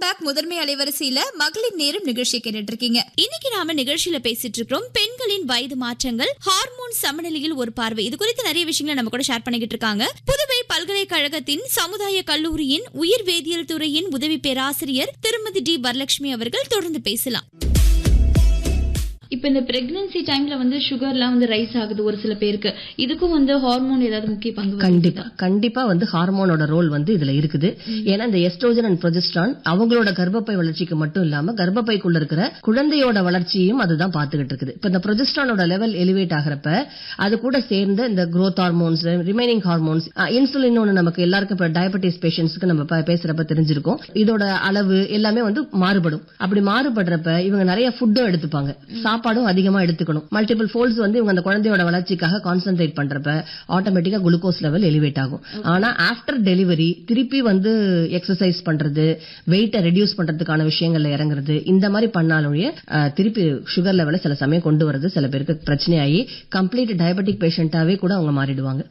back முதன்மை அலைவரிசையில மகளிர் நேரம் நிகழ்ச்சி கேட்டுட்டு இருக்கீங்க இன்னைக்கு நாம நிகழ்ச்சியில பேசிட்டு இருக்கிறோம் பெண்களின் வயது மாற்றங்கள் ஹார்மோன் சமநிலையில் ஒரு பார்வை இது குறித்து நிறைய விஷயங்களை நம்ம கூட ஷேர் பண்ணிக்கிட்டு இருக்காங்க புதுவை பல்கலைக்கழகத்தின் சமுதாய கல்லூரியின் உயிர் வேதியியல் துறையின் உதவி பேராசிரியர் திருமதி டி வரலட்சுமி அவர்கள் தொடர்ந்து பேசலாம் இப்போ இந்த பிரெக்னன்சி டைம்ல வந்து சுகர்லாம் வந்து ரைஸ் ஆகுது ஒரு சில பேருக்கு இதுக்கும் வந்து ஹார்மோன் ஏதாவது முக்கிய பங்கு கண்டிப்பா கண்டிப்பா வந்து ஹார்மோனோட ரோல் வந்து இதுல இருக்குது ஏன்னா இந்த எஸ்ட்ரோஜன் அண்ட் ப்ரொஜெஸ்ட்ரான் அவங்களோட கர்ப்பப்பை வளர்ச்சிக்கு மட்டும் இல்லாம கர்ப்பப்பைக்குள்ள இருக்கிற குழந்தையோட வளர்ச்சியும் அதுதான் பாத்துக்கிட்டு இருக்குது இப்ப இந்த ப்ரொஜெஸ்ட்ரானோட லெவல் எலிவேட் ஆகிறப்ப அது கூட சேர்ந்த இந்த growth hormones remaining hormones insulin ஒன்று நமக்கு எல்லாருக்கும் இப்ப டயபெட்டிஸ் பேஷண்ட்ஸ்க்கு நம்ம ப- பேசுறப்ப தெரிஞ்சிருக்கும் இதோட அளவு எல்லாமே வந்து மாறுபடும் அப்படி மாறுபடுறப்ப இவங்க நிறைய ஃபுட்டும் எடுத்துப்பாங்க சாப்பாடும் அதிகமா எடுத்துக்கணும் மல்டிபிள் ஃபோல்ஸ் வந்து இவங்க அந்த குழந்தையோட வளர்ச்சிக்காக கான்சென்ட்ரேட் பண்றப்ப ஆட்டோமேட்டிக்கா குளுக்கோஸ் லெவல் எலிவேட் ஆகும் ஆனா ஆஃப்டர் டெலிவரி திருப்பி வந்து எக்ஸசைஸ் பண்றது வெயிட்டை ரெடியூஸ் பண்றதுக்கான விஷயங்கள்ல இறங்குறது இந்த மாதிரி பண்ணாலுடைய அஹ், திருப்பி சுகர் லெவலை சில சமயம் கொண்டு வரது சில பேருக்கு பிரச்சனையாகி கம்ப்ளீட் டயபெட்டிக் பேஷண்டாவே கூட அவங்க மாறிடுவாங்க